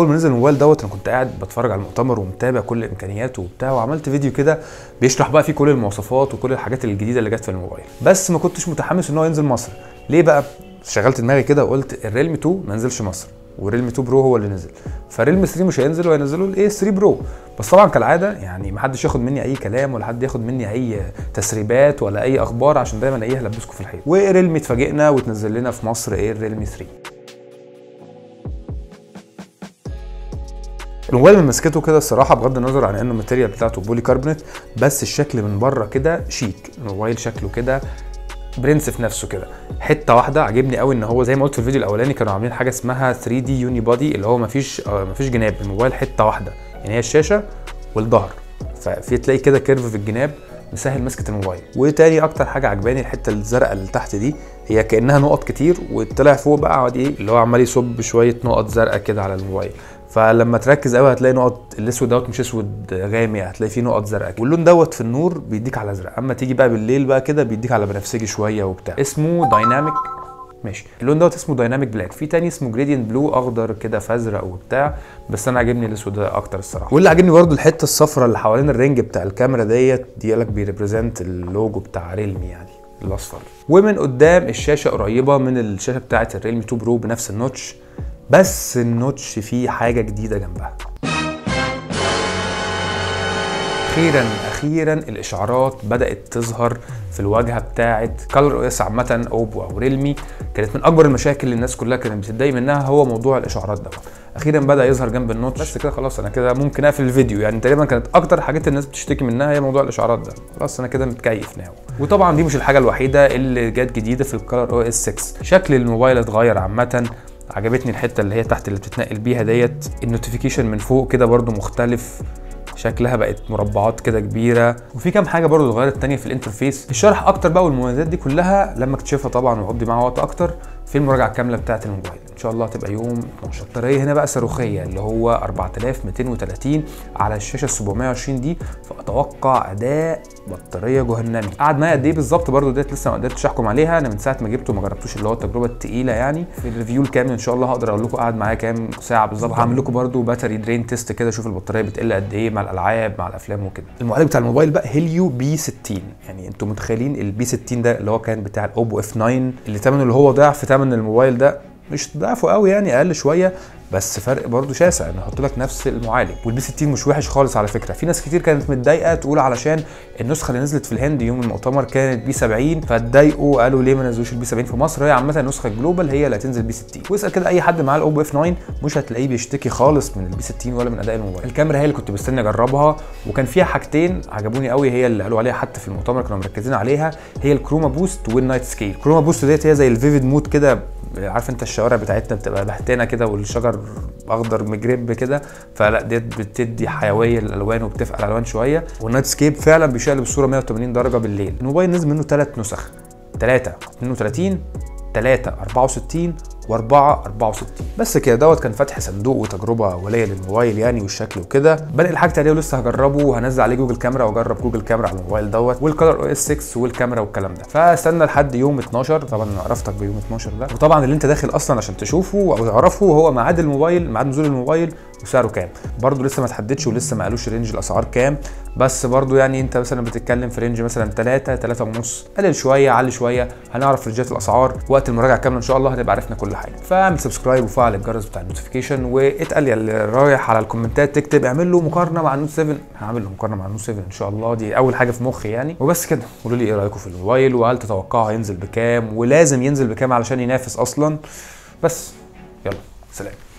اول ما نزل الموبايل دوت انا كنت قاعد بتفرج على المؤتمر ومتابع كل امكانياته وبتاع وعملت فيديو كده بيشرح بقى فيه كل المواصفات وكل الحاجات الجديده اللي جت في الموبايل بس ما كنتش متحمس ان هو ينزل مصر ليه بقى شغلت دماغي كده وقلت الريلمي 2 ما نزلش مصر والريلمي 2 برو هو اللي نزل فريلمي 3 مش هينزل وهينزلوا الايه 3 برو بس طبعا كالعاده يعني ما حدش ياخد مني اي كلام ولا حد ياخد مني اي تسريبات ولا اي اخبار عشان دايما ايه هلبسكم في الحيط وريلمي اتفاجئنا وتنزل لنا في مصر ايه الريلمي 3 الموبايل من مسكته كده الصراحه بغض النظر عن انه الماتيريال بتاعته بولي كاربونيت بس الشكل من بره كده شيك الموبايل شكله كده برنس في نفسه كده حته واحده عجبني قوي ان هو زي ما قلت في الفيديو الاولاني كانوا عاملين حاجه اسمها 3 دي يوني بادي اللي هو مفيش آه مفيش جناب الموبايل حته واحده يعني هي الشاشه والظهر ففي تلاقي كده كيرف في الجناب مسهل مسكه الموبايل وتاني اكتر حاجه عجباني الحته الزرقاء اللي تحت دي هي كانها نقط كتير وطلع فوق بقى قعد ايه اللي هو عمال يصب شويه نقط زرقاء كده على الموبايل فلما تركز قوي هتلاقي نقط الاسود دوت مش اسود غامق هتلاقي فيه نقط زرقاء واللون دوت في النور بيديك على ازرق اما تيجي بقى بالليل بقى كده بيديك على بنفسجي شويه وبتاع اسمه دايناميك ماشي اللون دوت اسمه دايناميك بلاك في تاني اسمه جريدينت بلو اخضر كده فازرق وبتاع بس انا عاجبني الاسود ده اكتر الصراحه واللي عاجبني برده الحته الصفراء اللي حوالين الرينج بتاع الكاميرا ديت دي لك بيريبريزنت اللوجو بتاع ريلمي يعني الاصفر ومن قدام الشاشه قريبه من الشاشه بتاعه الريلمي 2 برو بنفس النوتش بس النوتش فيه حاجه جديده جنبها اخيرا اخيرا الاشعارات بدات تظهر في الواجهه بتاعه كالر او اس عامه اوبو او ريلمي كانت من اكبر المشاكل اللي الناس كلها كانت بتتضايق منها هو موضوع الاشعارات ده اخيرا بدا يظهر جنب النوتش بس كده خلاص انا كده ممكن اقفل الفيديو يعني تقريبا كانت اكتر حاجات الناس بتشتكي منها هي موضوع الاشعارات ده خلاص انا كده متكيف ناو وطبعا دي مش الحاجه الوحيده اللي جت جديده في الكالر او اس 6 شكل الموبايل اتغير عامه عجبتني الحته اللي هي تحت اللي بتتنقل بيها ديت النوتيفيكيشن من فوق كده برده مختلف شكلها بقت مربعات كده كبيره وفي كام حاجه برضو اتغيرت تانية في الانترفيس الشرح اكتر بقى والمميزات دي كلها لما اكتشفها طبعا واقضي معاها وقت اكتر في المراجعه الكامله بتاعه الموبايل ان شاء الله هتبقى يوم 12 البطاريه هنا بقى صاروخيه اللي هو 4230 على الشاشه 720 دي فاتوقع اداء بطاريه جهنمي قعد معايا قد ايه بالظبط برضو ديت لسه ما قدرتش احكم عليها انا من ساعه ما جبته ما جربتوش اللي هو التجربه الثقيله يعني في الريفيو الكامل ان شاء الله هقدر اقول لكم قعد معايا كام ساعه بالظبط هعمل لكم برضو باتري درين تيست كده اشوف البطاريه بتقل قد ايه مع الالعاب مع الافلام وكده المعالج بتاع الموبايل بقى هيليو بي 60 يعني انتم متخيلين البي 60 ده اللي هو كان بتاع الاوبو اف 9 اللي ثمنه اللي هو ضعف ثمن الموبايل ده مش ضعفه قوي يعني اقل شويه بس فرق برضه شاسع ان احط لك نفس المعالج والبي 60 مش وحش خالص على فكره في ناس كتير كانت متضايقه تقول علشان النسخه اللي نزلت في الهند يوم المؤتمر كانت بي 70 فاتضايقوا قالوا ليه ما نزلوش البي 70 في مصر هي عامه النسخه الجلوبال هي اللي هتنزل بي 60 واسال كده اي حد معاه الاوبو اف 9 مش هتلاقيه بيشتكي خالص من البي 60 ولا من اداء الموبايل الكاميرا هي اللي كنت مستني اجربها وكان فيها حاجتين عجبوني قوي هي اللي قالوا عليها حتى في المؤتمر كانوا مركزين عليها هي الكروما بوست والنايت سكيل الكروما بوست ديت هي زي الفيفيد مود كده عارف انت الشوارع بتاعتنا بتبقى بهتانه كده والشجر اخضر مجرب كده فلا ديت بتدي حيويه للالوان وبتفقع الالوان شويه والنايت سكيب فعلا بيشقلب الصوره 180 درجه بالليل الموبايل نزل منه ثلاث نسخ 3 32 3 64 و4 64 بس كده دوت كان فتح صندوق وتجربه اوليه للموبايل يعني والشكل وكده بنقل الحاجه عليه ولسه هجربه وهنزل عليه جوجل كاميرا واجرب جوجل كاميرا على الموبايل دوت والكلر او اس 6 والكاميرا والكلام ده فاستنى لحد يوم 12 طبعا انا عرفتك بيوم 12 ده وطبعا اللي انت داخل اصلا عشان تشوفه او تعرفه هو ميعاد الموبايل ميعاد نزول الموبايل وسعره كام برضه لسه ما تحددش ولسه ما قالوش رينج الاسعار كام بس برضه يعني انت مثلا بتتكلم في رينج مثلا 3 3 ونص قلل شويه علي شويه هنعرف رينجات الاسعار وقت المراجعه الكامله ان شاء الله هنبقى عرفنا كل حاجه فاعمل سبسكرايب وفعل الجرس بتاع النوتيفيكيشن واتقل يا اللي رايح على الكومنتات تكتب اعمل له مقارنه مع النوت 7 هعمل له مقارنه مع النوت 7 ان شاء الله دي اول حاجه في مخي يعني وبس كده قولوا لي ايه رايكم في الموبايل وهل تتوقعوا هينزل بكام ولازم ينزل بكام علشان ينافس اصلا بس يلا سلام